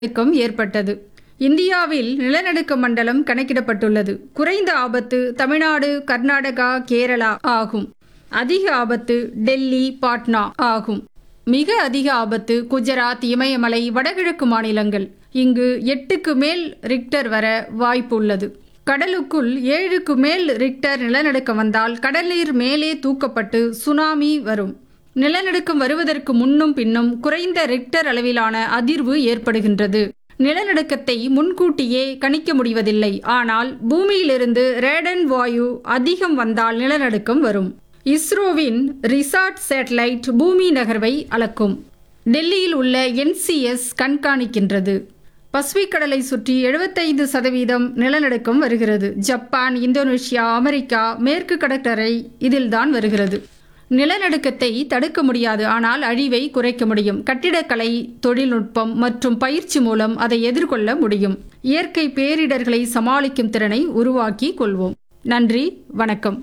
நிலநடுக்கம் ஏற்பட்டது இந்தியாவில் நிலநடுக்க மண்டலம் கணக்கிடப்பட்டுள்ளது குறைந்த ஆபத்து தமிழ்நாடு கர்நாடகா கேரளா ஆகும் அதிக ஆபத்து டெல்லி பாட்னா ஆகும் மிக அதிக ஆபத்து குஜராத் இமயமலை வடகிழக்கு மாநிலங்கள் இங்கு எட்டுக்கு மேல் ரிக்டர் வர வாய்ப்பு உள்ளது கடலுக்குள் ஏழுக்கு மேல் ரிக்டர் நிலநடுக்கம் வந்தால் கடல்நீர் மேலே தூக்கப்பட்டு சுனாமி வரும் நிலநடுக்கம் வருவதற்கு முன்னும் பின்னும் குறைந்த ரிக்டர் அளவிலான அதிர்வு ஏற்படுகின்றது நிலநடுக்கத்தை முன்கூட்டியே கணிக்க முடிவதில்லை ஆனால் பூமியிலிருந்து ரேடன் வாயு அதிகம் வந்தால் நிலநடுக்கம் வரும் இஸ்ரோவின் ரிசார்ட் சேட்டலைட் பூமி நகர்வை அளக்கும் டெல்லியில் உள்ள என்சிஎஸ் கண்காணிக்கின்றது பசிபிக் கடலை சுற்றி 75% சதவீதம் நிலநடுக்கம் வருகிறது ஜப்பான் இந்தோனேஷியா அமெரிக்கா மேற்கு கடற்கரை இதில்தான் வருகிறது நிலநடுக்கத்தை தடுக்க முடியாது ஆனால் அழிவை குறைக்க முடியும் கட்டிடக்கலை தொழில்நுட்பம் மற்றும் பயிற்சி மூலம் அதை எதிர்கொள்ள முடியும் இயற்கை பேரிடர்களை சமாளிக்கும் திறனை உருவாக்கி கொள்வோம் நன்றி வணக்கம்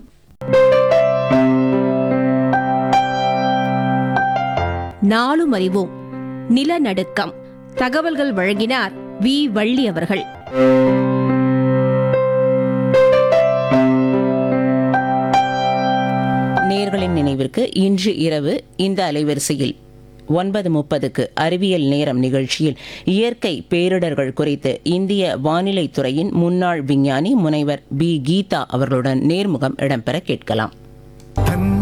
நாளும் அறிவோம் நிலநடுக்கம் தகவல்கள் வழங்கினார் வி வள்ளி அவர்கள் நேர்களின் நினைவிற்கு இன்று இரவு இந்த அலைவரிசையில் ஒன்பது முப்பதுக்கு அறிவியல் நேரம் நிகழ்ச்சியில் இயற்கை பேரிடர்கள் குறித்து இந்திய வானிலை துறையின் முன்னாள் விஞ்ஞானி முனைவர் பி கீதா அவர்களுடன் நேர்முகம் இடம்பெற கேட்கலாம்